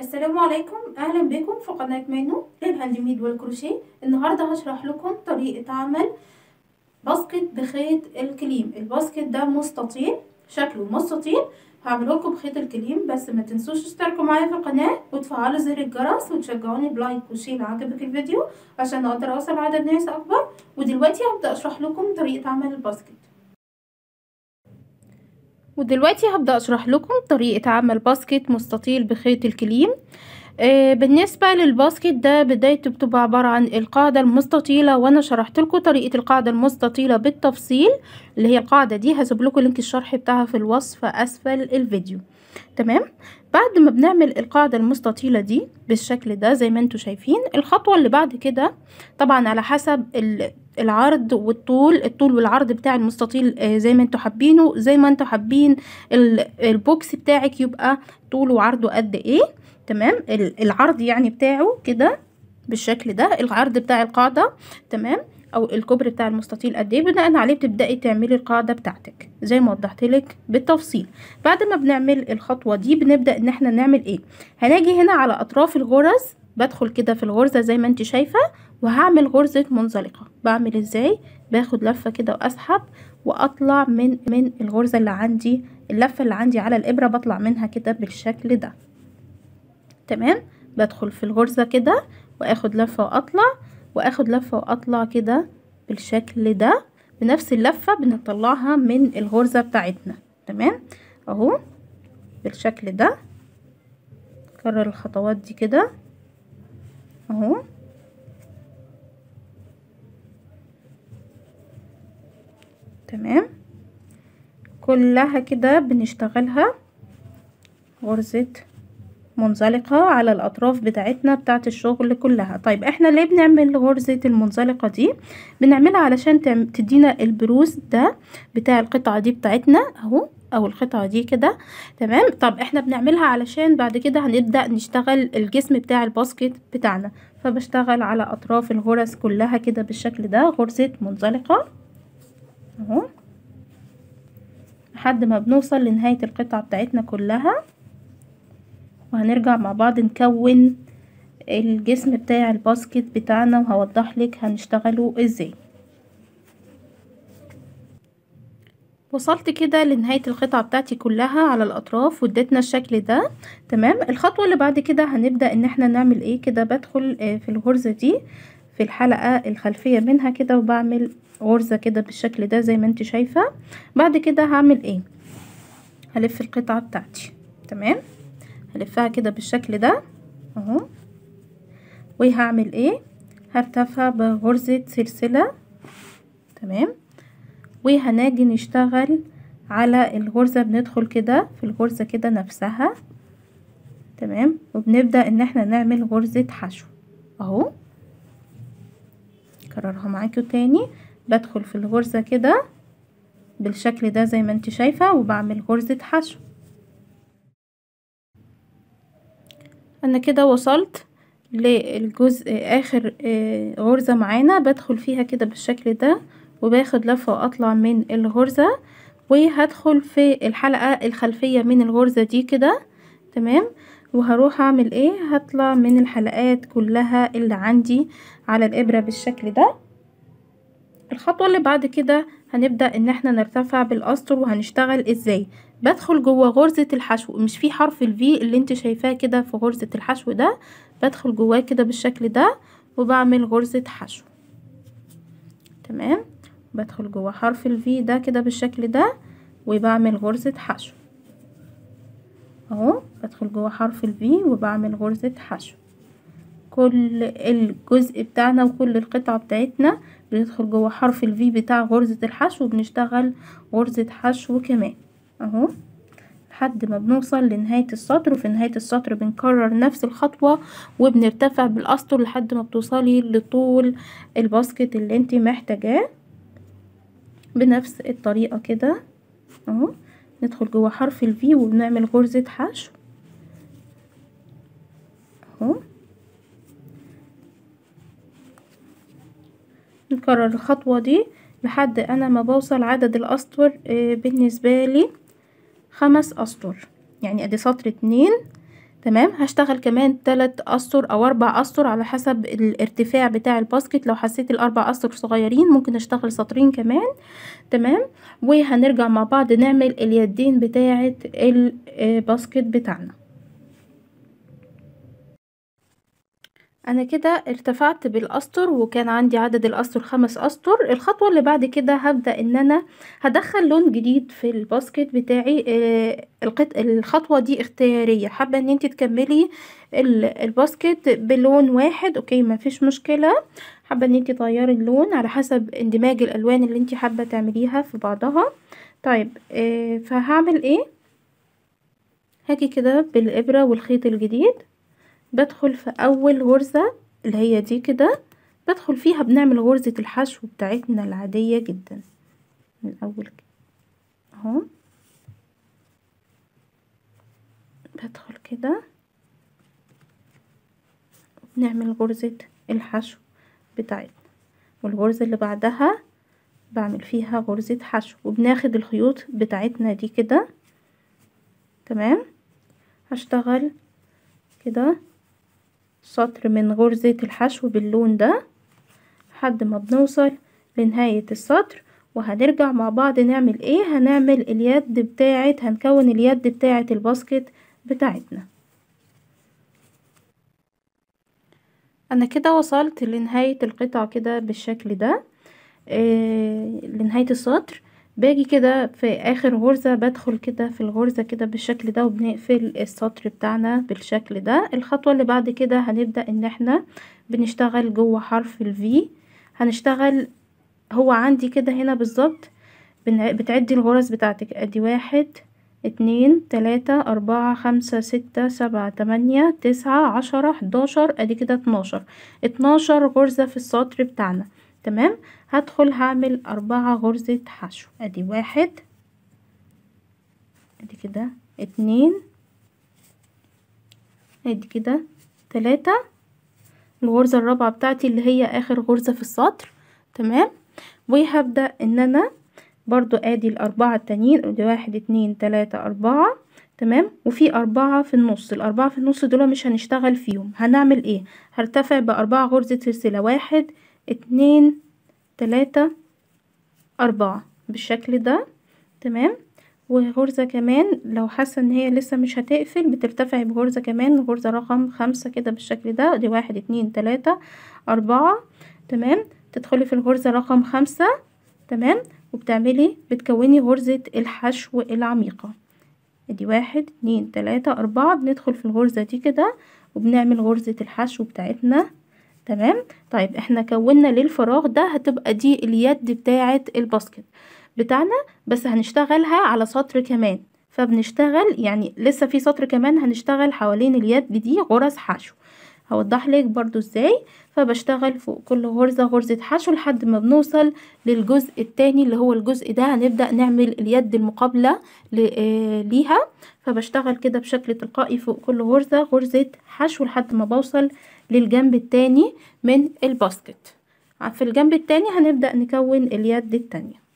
السلام عليكم اهلا بكم في قناة مانو للهاند ميد والكروشيه النهاردة هشرح لكم طريقة عمل باسكت بخيط الكليم الباسكت ده مستطيل شكله مستطيل هعمله لكم بخيط الكليم بس ما تنسوش تشتركوا معايا في القناة وتفعلوا زر الجرس وتشجعوني بلايك وشير لو عجبك الفيديو عشان اقدر اوصل عدد ناس اكبر ودلوقتي هبدأ اشرح لكم طريقة عمل الباسكت ودلوقتي هبدأ اشرح لكم طريقة عمل باسكت مستطيل بخيط الكليم آه بالنسبة للباسكت ده بدايته بتبقى عبارة عن القاعدة المستطيلة وانا شرحت لكم طريقة القاعدة المستطيلة بالتفصيل اللي هي القاعدة دي هسيب لكم لينك الشرح بتاعها في الوصف اسفل الفيديو تمام بعد ما بنعمل القاعدة المستطيلة دي بالشكل ده زي ما انتوا شايفين الخطوة اللي بعد كده طبعا على حسب العرض والطول الطول والعرض بتاع المستطيل زي ما انتوا حابينه زي ما انتوا حابين البوكس بتاعك يبقى طوله وعرضه قد ايه تمام العرض يعني بتاعه كده بالشكل ده العرض بتاع القاعدة تمام او الكوبري بتاع المستطيل قد ايه بناء عليه بتبداي تعملي القاعده بتاعتك زي ما وضحت لك بالتفصيل بعد ما بنعمل الخطوه دي بنبدا ان احنا نعمل ايه هنيجي هنا على اطراف الغرز بدخل كده في الغرزه زي ما انت شايفه وهعمل غرزه منزلقه بعمل ازاي باخد لفه كده واسحب واطلع من من الغرزه اللي عندي اللفه اللي عندي على الابره بطلع منها كده بالشكل ده تمام بدخل في الغرزه كده واخد لفه واطلع واخد لفة واطلع كده بالشكل ده بنفس اللفة بنطلعها من الغرزة بتاعتنا تمام اهو بالشكل ده كرر الخطوات دي كده اهو تمام كلها كده بنشتغلها غرزة منزلقة على الأطراف بتاعتنا بتاعت الشغل كلها طيب احنا ليه بنعمل غرزة المنزلقة دي بنعملها علشان تدينا البروز ده بتاع القطعة دي بتاعتنا اهو او القطعة دي كده تمام طب احنا بنعملها علشان بعد كده هنبدأ نشتغل الجسم بتاع الباسكت بتاعنا فبشتغل على اطراف الغرز كلها كده بالشكل ده غرزة منزلقة اهو لحد ما بنوصل لنهاية القطعة بتاعتنا كلها وهنرجع مع بعض نكون الجسم بتاع الباسكت بتاعنا وهوضح لك هنشتغله ازاي وصلت كده لنهاية القطعة بتاعتي كلها على الأطراف وادتنا الشكل ده تمام الخطوة اللي بعد كده هنبدأ ان احنا نعمل ايه كده بدخل في الغرزة دي في الحلقة الخلفية منها كده وبعمل غرزة كده بالشكل ده زي ما انت شايفة بعد كده هعمل ايه هلف القطعة بتاعتي تمام هلفها كده بالشكل ده اهو وهعمل ايه هرتفع بغرزة سلسلة تمام وهناجي نشتغل على الغرزة بندخل كده في الغرزة كده نفسها تمام وبنبدأ ان احنا نعمل غرزة حشو اهو كررها معاكم تاني بدخل في الغرزة كده بالشكل ده زي ما انت شايفة وبعمل غرزة حشو انا كده وصلت للجزء اخر غرزة معانا بدخل فيها كده بالشكل ده وباخد لفة واطلع من الغرزة وهدخل في الحلقة الخلفية من الغرزة دي كده تمام وهروح اعمل ايه هطلع من الحلقات كلها اللي عندي على الابرة بالشكل ده الخطوة اللي بعد كده هنبدأ ان احنا نرتفع بالاسطر وهنشتغل ازاي بدخل جوه غرزة الحشو مش في حرف الفي اللي انت شايفاه كده في غرزة الحشو ده بدخل جواه كده بالشكل ده وبعمل غرزة حشو تمام بدخل جوه حرف الفي ده كده بالشكل ده وبعمل غرزة حشو اهو بدخل جوه حرف الفي وبعمل غرزة حشو كل الجزء بتاعنا وكل القطعة بتاعتنا بندخل جوه حرف الفي بتاع غرزة الحشو وبنشتغل غرزة حشو كمان اهو لحد ما بنوصل لنهاية السطر وفي نهاية السطر بنكرر نفس الخطوة وبنرتفع بالاسطر لحد ما بتوصلي لطول الباسكت اللي انت محتاجاه بنفس الطريقة كده اهو ندخل جوه حرف الفي وبنعمل غرزة حشو اهو نكرر الخطوة دي لحد انا ما بوصل عدد الاسطر بالنسبة لي خمس اسطر يعني ادي سطر اتنين تمام هشتغل كمان تلات اسطر او اربع اسطر على حسب الارتفاع بتاع الباسكت لو حسيت الاربع اسطر صغيرين ممكن اشتغل سطرين كمان تمام وهنرجع مع بعض نعمل اليدين بتاعه الباسكت بتاعنا انا كده ارتفعت بالاسطر وكان عندي عدد الاسطر خمس اسطر الخطوه اللي بعد كده هبدا ان انا هدخل لون جديد في الباسكت بتاعي آه القط... الخطوه دي اختياريه حابه ان انت تكملي الباسكت بلون واحد اوكي ما فيش مشكله حابه ان انت تغيري اللون على حسب اندماج الالوان اللي انت حابه تعمليها في بعضها طيب آه فهعمل ايه هاجي كده بالابره والخيط الجديد بدخل في اول غرزة اللي هي دي كده بدخل فيها بنعمل غرزة الحشو بتاعتنا العادية جدا من اول كده اهو بدخل كده نعمل غرزة الحشو بتاعتنا والغرزة اللي بعدها بعمل فيها غرزة حشو وبناخد الخيوط بتاعتنا دي كده تمام هشتغل كده سطر من غرزة الحشو باللون ده لحد ما بنوصل لنهاية السطر وهنرجع مع بعض نعمل ايه هنعمل اليد بتاعت هنكون اليد بتاعت الباسكت بتاعتنا انا كده وصلت لنهاية القطعة كده بالشكل ده آه لنهاية السطر باجي كده في اخر غرزة بدخل كده في الغرزة كده بالشكل ده وبنقفل السطر بتاعنا بالشكل ده الخطوة اللي بعد كده هنبدأ ان احنا بنشتغل جوه حرف الفي هنشتغل هو عندي كده هنا بالظبط بتعدي الغرز بتاعتك ادي واحد اتنين تلاتة اربعة خمسة ستة سبعة تمانية تسعة عشرة حداشر ادي كده اتناشر اتناشر غرزة في السطر بتاعنا تمام هدخل هعمل أربعة غرزة حشو ادي واحد ادي كده اتنين ادي كده تلاتة الغرزة الرابعة بتاعتي اللي هي اخر غرزة في السطر تمام وهبدأ ان انا برضو ادي الاربعة التانيين ادي واحد اتنين تلاتة اربعة تمام وفي اربعة في النص الاربعة في النص دول مش هنشتغل فيهم هنعمل ايه هرتفع باربعة غرزة سلسلة واحد اتنين تلاتة أربعة بالشكل ده تمام وغرزة كمان لو حاسة ان هي لسه مش هتقفل بترتفعي بغرزة كمان غرزة رقم خمسة كده بالشكل ده دي واحد اتنين تلاتة أربعة تمام تدخلي في الغرزة رقم خمسة تمام وبتعملي بتكوني غرزة الحشو العميقة ادي واحد اتنين تلاتة أربعة بندخل في الغرزة دي كده وبنعمل غرزة الحشو بتاعتنا تمام طيب احنا كونا للفراغ ده هتبقى دي اليد بتاعة الباسكت بتاعنا بس هنشتغلها على سطر كمان فبنشتغل يعني لسه في سطر كمان هنشتغل حوالين اليد دي غرز حشو هوضح لك برضو ازاي فبشتغل فوق كل غرزة غرزة حشو لحد ما بنوصل للجزء التاني اللي هو الجزء ده هنبدأ نعمل اليد المقابلة ليها فبشتغل كده بشكل تلقائي فوق كل غرزة غرزة حشو لحد ما بوصل للجنب التاني من الباسكت في الجنب التاني هنبدأ نكون اليد التانية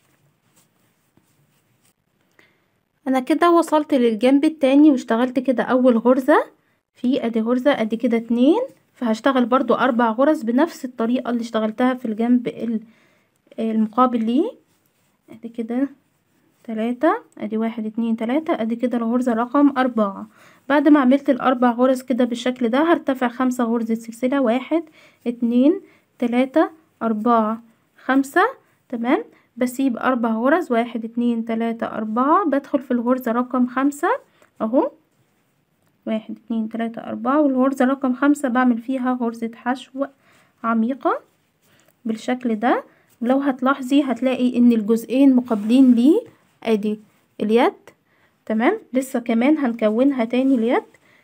انا كده وصلت للجنب التاني واشتغلت كده اول غرزة في ادي غرزة ادي كده اتنين فهشتغل برضو اربع غرز بنفس الطريقة اللي اشتغلتها في الجنب المقابل ليه ادي كده تلاتة ادي واحد اتنين تلاتة ادي كده الغرزة رقم اربعة بعد ما عملت الاربع غرز كده بالشكل ده هرتفع خمسة غرزة سلسلة واحد اتنين تلاتة اربعة خمسة تمام بسيب اربع غرز واحد اتنين تلاتة اربعة بدخل في الغرزة رقم خمسة اهو واحد اتنين تلاتة اربعة والغرزة رقم خمسة بعمل فيها غرزة حشو عميقة بالشكل ده لو هتلاحظي هتلاقي ان الجزئين مقابلين ليه ادي اليد تمام لسه كمان هنكونها تاني اليد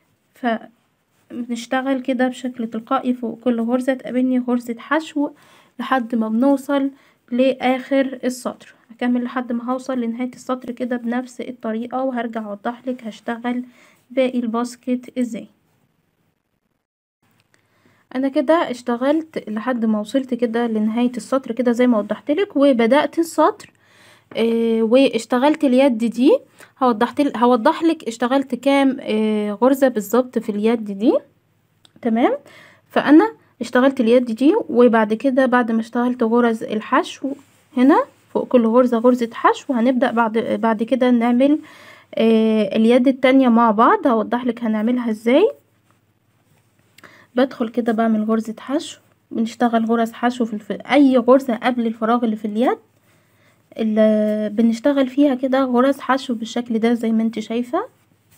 فبنشتغل كده بشكل تلقائي فوق كل غرزة تقابلني غرزة حشو لحد ما بنوصل لاخر السطر هكمل لحد ما هوصل لنهاية السطر كده بنفس الطريقة وهرجع اوضح لك هشتغل باقي الباسكت ازاي انا كده اشتغلت لحد ما وصلت كده لنهاية السطر كده زي ما وضحت لك وبدأت السطر آه واشتغلت اليد دي هوضحت هوضح لك اشتغلت كام آه غرزة بالظبط في اليد دي تمام فانا اشتغلت اليد دي وبعد كده بعد ما اشتغلت غرز الحشو هنا فوق كل غرزة غرزة حشو هنبدأ بعد بعد كده نعمل آه اليد التانية مع بعض هوضح لك هنعملها ازاي بدخل كده بعمل غرزة حشو بنشتغل غرز حشو في الف... اي غرزة قبل الفراغ اللي في اليد اللي بنشتغل فيها كده غرز حشو بالشكل ده زي ما انت شايفة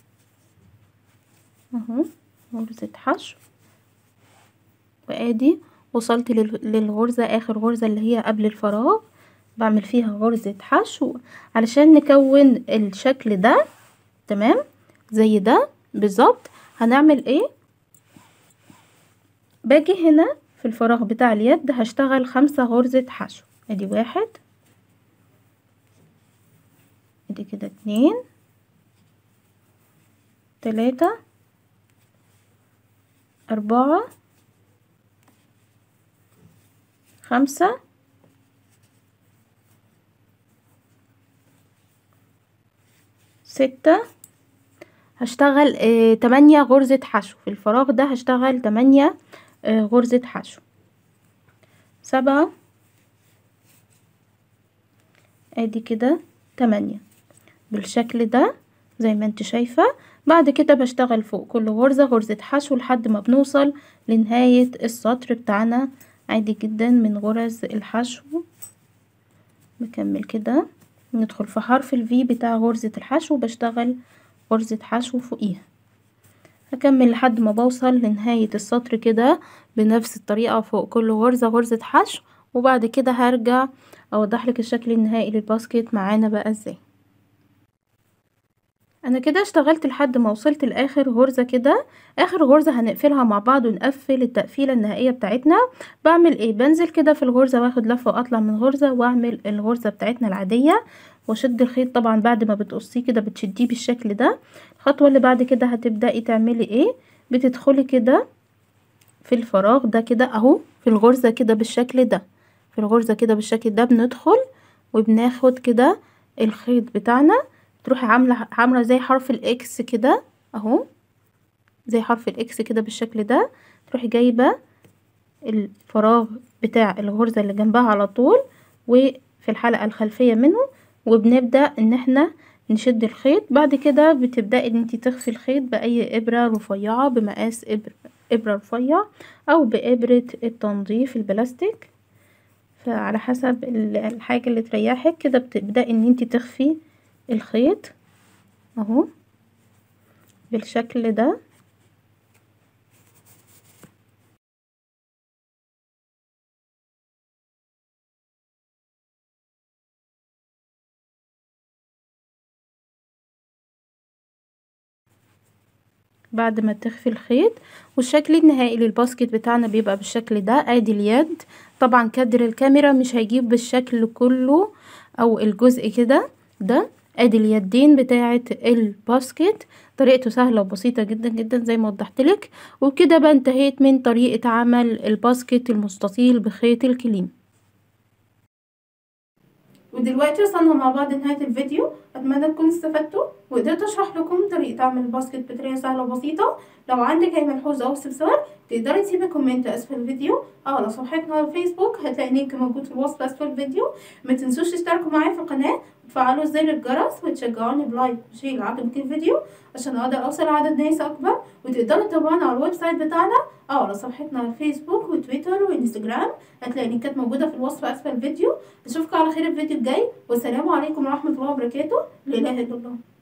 اهو غرزة حشو وادي وصلت لل... للغرزة اخر غرزة اللي هي قبل الفراغ بعمل فيها غرزة حشو علشان نكون الشكل ده تمام زي ده بالظبط هنعمل ايه باجي هنا في الفراغ بتاع اليد هشتغل خمسة غرزة حشو ادي واحد ادي كده اتنين تلاتة اربعة خمسة ستة هشتغل اه تمانية غرزة حشو في الفراغ ده هشتغل تمانية اه غرزة حشو سبعة ادي كده تمانية بالشكل ده زي ما انت شايفة بعد كده بشتغل فوق كل غرزة غرزة حشو لحد ما بنوصل لنهاية السطر بتاعنا عادي جدا من غرز الحشو بكمل كده ندخل في حرف الفي بتاع غرزة الحشو بشتغل غرزة حشو فوقيها هكمل لحد ما بوصل لنهاية السطر كده بنفس الطريقة فوق كل غرزة غرزة حشو وبعد كده هرجع اوضح لك الشكل النهائي للباسكت معانا بقى ازاي انا كده اشتغلت لحد ما وصلت لاخر غرزة كده اخر غرزة هنقفلها مع بعض ونقفل التقفيلة النهائية بتاعتنا بعمل ايه بنزل كده في الغرزة واخد لفة واطلع من غرزة واعمل الغرزة بتاعتنا العادية واشد الخيط طبعا بعد ما بتقصيه كده بتشديه بالشكل ده الخطوة اللي بعد كده هتبدأي تعملي ايه بتدخلي كده في الفراغ ده كده اهو في الغرزة كده بالشكل ده في الغرزة كده بالشكل ده بندخل وبناخد كده الخيط بتاعنا تروحي عاملة عاملة زي حرف الاكس كده اهو زي حرف الاكس كده بالشكل ده تروحي جايبة الفراغ بتاع الغرزة اللي جنبها على طول وفي الحلقة الخلفية منه وبنبدأ ان احنا نشد الخيط بعد كده بتبدأي ان انتي تخفي الخيط بأي ابرة رفيعة بمقاس ابرة ابرة رفيع او بابرة التنظيف البلاستيك فعلى حسب الحاجة اللي تريحك كده بتبدأي ان انتي تخفي الخيط اهو بالشكل ده بعد ما تخفي الخيط والشكل النهائي للباسكت بتاعنا بيبقى بالشكل ده ادي اليد طبعا كادر الكاميرا مش هيجيب بالشكل كله او الجزء كده ده ادي اليدين بتاعه الباسكت طريقته سهله وبسيطه جدا جدا زي ما وضحتلك وبكده بقى انتهيت من طريقه عمل الباسكت المستطيل بخيط الكليم ودلوقتي وصلنا مع بعض لنهايه الفيديو اتمنى تكونوا استفدتوا وقدرت اشرح لكم طريقه عمل الباسكت بطريقه سهله وبسيطه لو عندك اي ملحوظه او استفسار تقدري تسيبي كومنت اسفل الفيديو او على صفحتنا على الفيسبوك هتلاقي لينك موجود في الوصف اسفل الفيديو ما تنسوش تشتركوا معايا في القناه وتفعلوا زر الجرس وتشجعوني بلايك وشير لو عجبك الفيديو عشان اقدر اوصل لعدد ناس اكبر وتقدروا تتابعونا على الويب سايت بتاعنا او على صفحتنا على الفيسبوك وتويتر وانستجرام هتلاقي لينكات موجوده في الوصف اسفل الفيديو اشوفكم على خير الفيديو الجاي والسلام عليكم ورحمه الله وبركاته لا اله الا الله